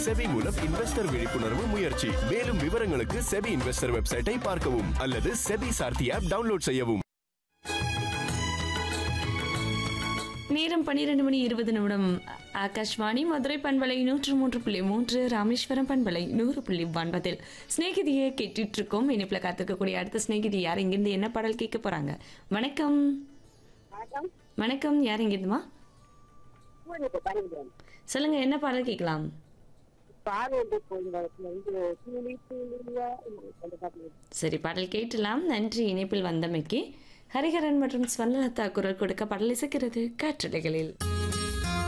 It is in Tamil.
செபி மூலம் இன்வெஸ்டர் விழிப்புணர்வு முயற்சி மேலும் விவரங்களுக்கு செபி இன்வெஸ்டர் வெப்சைட்டை பார்க்கவும் அல்லது செபி சார்த்தி ஆப் டவுன்லோட் செய்யவும் நேரம் பன்னிரண்டு மணி இருபது நிமிடம் ஆகாஷ்வாணி மதுரை பண்பலை நூற்று மூன்று புள்ளி மூன்று ராமேஸ்வரம் பண்பலை நூறு புள்ளி ஒன்பதில் ஸ்நேகிதியை கேட்டுட்டு இருக்கோம் இனிப்புல காத்திருக்கக்கூடிய அடுத்த ஸ்நேகிதி யார் இங்கிருந்து என்ன பாடல் கேட்க போறாங்க வணக்கம் வணக்கம் வணக்கம் யார் இங்கிருந்துமா பூரணிக்கு பணிபுரம் சொல்லுங்க என்ன பாடல் கேட்கலாம் பார்வதி கோயில்களத்துல வந்து தூளி தூளியா அந்த பாட்டு சரி பாடல் கேட்டலாம் நன்றி இணைப்பில் வந்தமைக்கு ஹரிஹரன் மற்றும் ஸ்வர்ணலதா குரல் கொடுக்க பாடல் இசைக்கிறது காற்றலைகளில்